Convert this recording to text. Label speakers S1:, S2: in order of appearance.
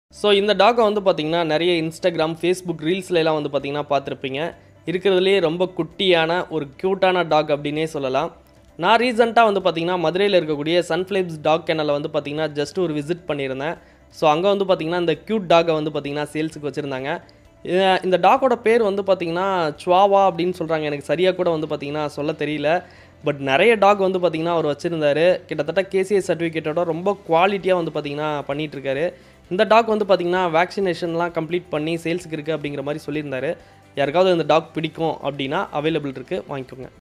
S1: so இந்த டாகை வந்து பார்த்தீங்கன்னா நிறைய இன்ஸ்டாகிராம் ஃபேஸ்புக் ரீல்ஸ்ல எல்லாம் வந்து பார்த்தீங்கன்னா பார்த்துருப்பீங்க இருக்கிறதுலே ரொம்ப குட்டியான ஒரு க்யூட்டான டாக் அப்படின்னே சொல்லலாம் நான் ரீசெண்டாக வந்து பார்த்தீங்கன்னா மதுரையில் இருக்கக்கூடிய சன்ஃப்ளேப்ஸ் டாக் கெனலில் வந்து பார்த்தீங்கன்னா ஜஸ்ட் ஒரு விசிட் பண்ணியிருந்தேன் ஸோ அங்கே வந்து பார்த்தீங்கன்னா இந்த க்யூட் டாகை வந்து பார்த்தீங்கன்னா சேல்ஸுக்கு வச்சுருந்தாங்க இ- இந்த டாகோட பேர் வந்து பார்த்தீங்கன்னா சுவாவா அப்படின்னு சொல்கிறாங்க எனக்கு சரியாக கூட வந்து பார்த்தீங்கன்னா சொல்ல தெரியல பட் நிறைய டாக் வந்து பார்த்தீங்கன்னா அவர் வச்சுருந்தாரு கிட்டத்தட்ட கேசிஎஸ் சர்டிஃபிகேட்டோட ரொம்ப குவாலிட்டியாக வந்து பார்த்தீங்கன்னா பண்ணிட்டு இருக்காரு இந்த டாக் வந்து பார்த்தீங்கன்னா வேக்சினேஷன்லாம் கம்ப்ளீட் பண்ணி சேல்ஸுக்கு இருக்குது அப்படிங்கிற மாதிரி சொல்லியிருந்தாரு யாருக்காவது இந்த டாக் பிடிக்கும் அப்படின்னா அவைலபிள் இருக்குது வாங்கிக்கோங்க